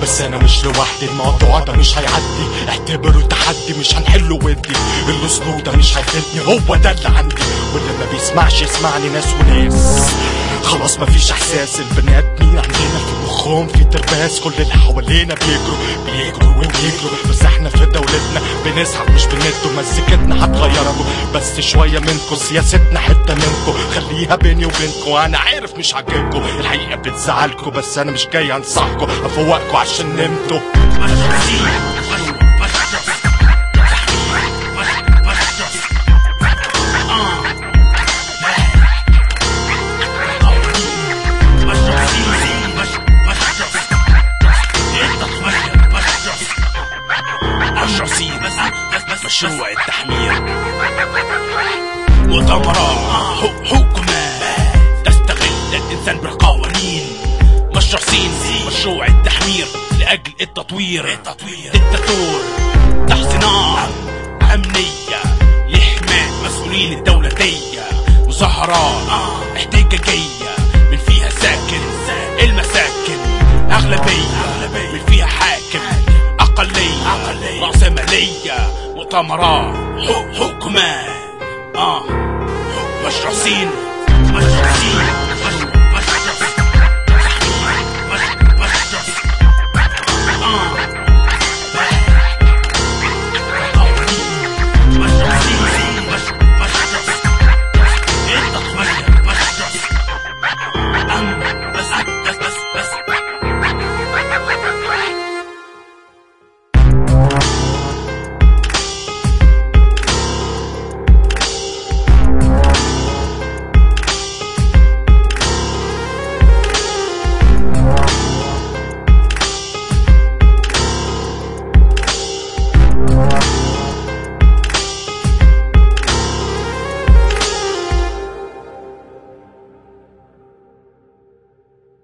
بس انا مش لوحدي الموضوع ده مش هيعدي اعتبره تحدي مش هنحله ودي الاسلوب ده مش هيفيدني هو ده اللي عندي واللي ما بيسمعش يسمعني ناس وناس خلاص مفيش احساس البني ادمين عندنا في مخهم في ترباس كل اللي حوالينا بيجروا بيجروا وبيجروا بس احنا في دولتنا بنسحب مش بندوا مزيكتنا هتغيركوا بس شويه منكم سياستنا حته منكم خليها بيني وبينكم انا عارف مش عاجبكم الحقيقه بتزعلكم بس انا مش جاي انصحكم افوقكم عشان نمتوا مشروع التحمير مؤتمرات حكومات تستغل الانسان بالقوانين مشروع سين مشروع التحمير لاجل التطوير التطوير الدكتور تحصينات امنيه لحمايه مسؤولين الدولتيه مظاهرات احتجاجيه من فيها ساكن المساكن اغلبيه من فيها حاكم اقليه راسماليه مؤتمرات حكومات اه مشروع سين مشروع سين